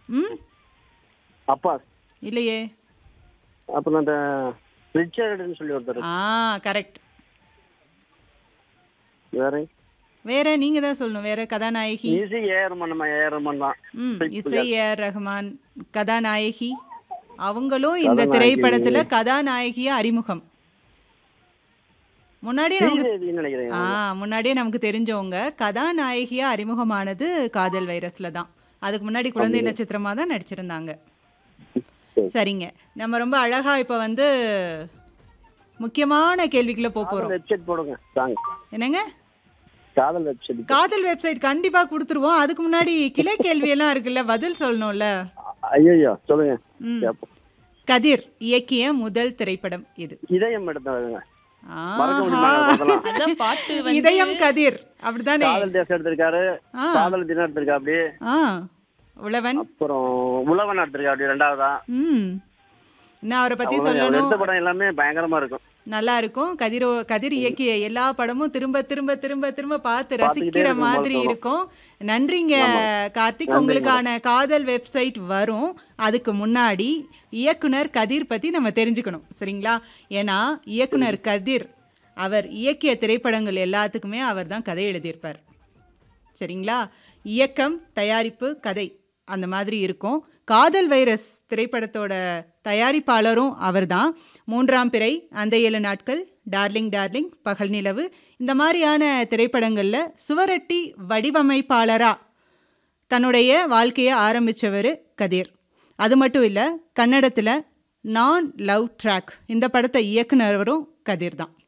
ம் அப்பா இல்லையே அப்புறம் அந்த ரிச்சர்டுன்னு சொல்லி ஒருத்தர் ஆ கரெக்ட் வேற வேற நீங்க தான் சொல்லணும் வேற கதாநாயகி ஈஸி ஏஆர்மன் நம்ம ஏஆர்மன் தான் ம் இசை ஏஆர் ரஹ்மான் கதாநாயகி அவங்களும் இந்த கதாநாயகி. திரைப்படத்துல கதாநாயகியா அறிமுகம் முன்னாடியே நமக்கு ஸ்ரீதேவின்னு நினைக்கிறேன் ஆ முன்னாடியே நமக்கு தெரிஞ்சவங்க கதாநாயகியா அறிமுகமானது காதல் வைரஸ்ல தான் அதுக்கு முன்னாடி குழந்தை நட்சத்திரமா தான் நடிச்சிருந்தாங்க சரி. சரிங்க நம்ம ரொம்ப அழகா இப்ப வந்து முக்கியமான கேள்விக்குள்ள போக போறோம் வெப்சைட் போடுங்க சாங் என்னங்க காதல் வெப்சைட் காதல் வெப்சைட் கண்டிப்பா கொடுத்துருவோம் அதுக்கு முன்னாடி கிளை கேள்வி எல்லாம் இருக்குல்ல பதில் சொல்லணும்ல ஐயோ சொல்லுங்க ம். கேப்போம். கதிர் இயக்கிய முதல் திரைப்படம் இது இதயம் எடுத்தாங்க ஆஹா. மறக்க முடியுமா அதெல்லாம் அதான் பாட்டு வந்து இதயம் கதிர் அப்படிதானே காதல் தேசம் எடுத்திருக்காரு ஆ. காதல் தினம் எடுத்திருக்கா அப்படி ஆ உழவன் அப்புறம் உழவன் எடுத்திருக்கா அப்படி ரெண்டாவதா ம் இன்னும் அவரை பத்தி அவர் அவர் சொல்லணும் எடுத்த படம் எல்லாமே பயங்கரமா இருக்கும் நல்லா இருக்கும் கதிர் கதிர் இயக்கிய எல்லா படமும் திரும்ப திரும்ப திரும்ப திரும்ப பார்த்து பார்த்துக்கிட்டே ரசிக்கிற இருக்கும் மாதிரி போல இருக்கும் நன்றிங்க கார்த்திக் உங்களுக்கான காதல் வெப்சைட் வரும் அதுக்கு முன்னாடி இயக்குனர் கதிர் பத்தி நம்ம தெரிஞ்சுக்கணும் சரிங்களா ஏன்னா இயக்குனர் கதிர் அவர் இயக்கிய திரைப்படங்கள் எல்லாத்துக்குமே அவர் தான் கதை எழுதியிருப்பார் சரிங்களா இயக்கம் தயாரிப்பு கதை அந்த மாதிரி இருக்கும் காதல் வைரஸ் திரைப்படத்தோட தயாரிப்பாளரும் அவர்தான் மூன்றாம் பிறை அந்த ஏழு நாட்கள் டார்லிங் டார்லிங் பகல் நிலவு இந்த மாதிரியான திரைப்படங்களில் சுவரட்டி வடிவமைப்பாளரா தன்னுடைய வாழ்க்கையை ஆரம்பித்தவர் கதிர் அது மட்டும் இல்லை கன்னடத்தில் நான் லவ் ட்ராக் இந்த படத்தை இயக்குனரும் கதிர் தான்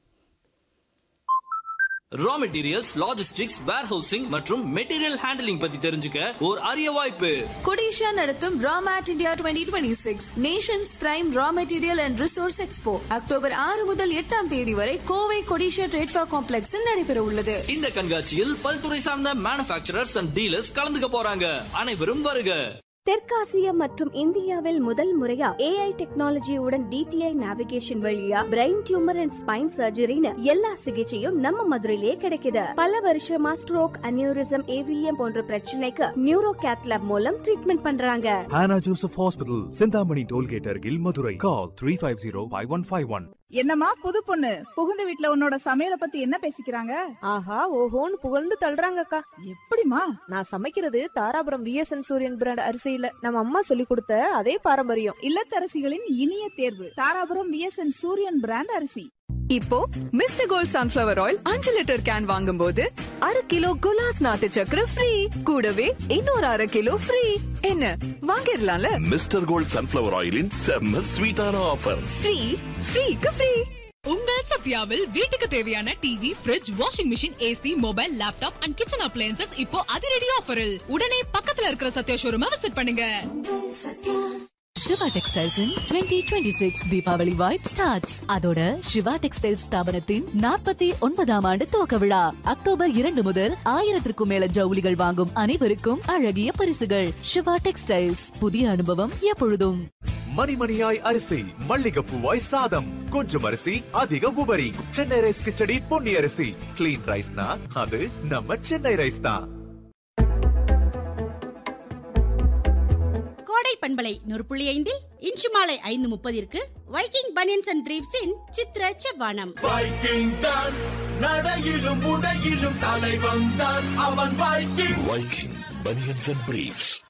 ரா மெட்டீரியல்ஸ் லாஜிஸ்டிக்ஸ் வேர்ஹவுசிங் மற்றும் மெட்டீரியல் ஹேண்டலிங் பத்தி தெரிஞ்சுக்க ஒரு அரிய வாய்ப்பு கொடிஷா நடத்தும் ராமேட் India twenty twenty six nations prime raw material and resource expo October ஆறு முதல் எட்டாம் தேதி வரை கோவை கொடிஷா ட்ரேட்ஃபா காம்ப்ளெக்ஸில் நடைபெற உள்ளது இந்த கண்காட்சியில் பல்துறை சார்ந்த மேனுஃபேக்சரர்ஸ் அண்ட் டீலர்ஸ் கலந்துக்க போறாங்க அனைவரும் வருக தெற்காசிய மற்றும் இந்தியாவில் முதல் முறையா ஏஐ டெக்னாலஜியுடன் டிடிஐ நேவிகேஷன் வழியா பிரெயின் டியூமர் அண்ட் ஸ்பைன் சர்ஜரின்னு எல்லா சிகிச்சையும் நம்ம மதுரையிலே கிடைக்குது பல வருஷமா ஸ்ட்ரோக் அனியூரிசம் ஏவிஎம் போன்ற பிரச்சனைக்கு நியூரோ கேத்லாப் மூலம் ட்ரீட்மெண்ட் பண்றாங்க Hannah Joseph Hospital, Sindhamani Tollgate Argil, Madurai. Call 350-5151. என்னம்மா புது பொண்ணு புகுந்த வீட்ல உன்னோட சமையல பத்தி என்ன பேசிக்கிறாங்க ஆஹா ஓஹோன்னு புகழ்ந்து தள்ளுறாங்கக்கா எப்படிமா நான் சமைக்கிறது தாராபுரம் விஎஸ்என் சூரியன் பிராண்ட் அரிசியில நம்ம அம்மா சொல்லி கொடுத்த அதே பாரம்பரியம் இல்லத்தரசிகளின் இனிய தேர்வு தாராபுரம் விஎஸ்என் சூரியன் பிராண்ட் அரிசி இப்போ மிஸ்டர் கோல்ட் சன்ஃபிளவர் ஆயில் அஞ்சு லிட்டர் கேன் வாங்கும்போது அரை கிலோ குலாஸ் நாட்டு சக்கரை ஃப்ரீ கூடவே இன்னொரு அரை கிலோ ஃப்ரீ என்ன வாங்கிடலாம்ல மிஸ்டர் கோல்ட் சன்ஃபிளவர் ஆயிலின் செம்ம ஸ்வீட்டான ஆஃபர் ஃப்ரீ ஃப்ரீக்கு ஃப்ரீ உங்கள் சத்யாவில் வீட்டுக்கு தேவையான TV fridge washing machine AC mobile laptop and kitchen appliances இப்போ அதிரடி ஆஃபரில் உடனே பக்கத்துல இருக்கிற சத்யா ஷோரூமை விசிட் பண்ணுங்க Siva textiles twenty twenty six Deepavali vibe starts அதோட சிவா டெக்ஸ்டைல்ஸ் ஸ்தாபனத்தின் நாற்பத்தி ஒன்பதாம் ஆண்டு துவக்க விழா அக்டோபர் இரண்டு முதல் ஆயிரத்திற்கும் மேல ஜவுளிகள் வாங்கும் அனைவருக்கும் அழகிய பரிசுகள் சிவா டெக்ஸ்டைல்ஸ் புதிய அனுபவம் எப்பொழுதும் மணிமணியாய் அரிசி மல்லிகைப்பூவாய் சாதம் கொஞ்சம் அரிசி அதிக உபரி சென்னை ரைஸ் கிச்சடி பொன்னி அரிசி கிளீன் ரைஸ்னா அது நம்ம சென்னை ரைஸ் தான் கோடை பண்பலை நூறு புள்ளி ஐந்தில் இன்று மாலை ஐந்து முப்பதிற்கு வைக்கிங் பனியன்ஸ் அண்ட் பிரீவ்ஸின் சித்திர செவ்வானம் வைக்கிங் தான் நடையிலும் உடையிலும் தலைவன் தான் அவன் Viking Viking banians and briefs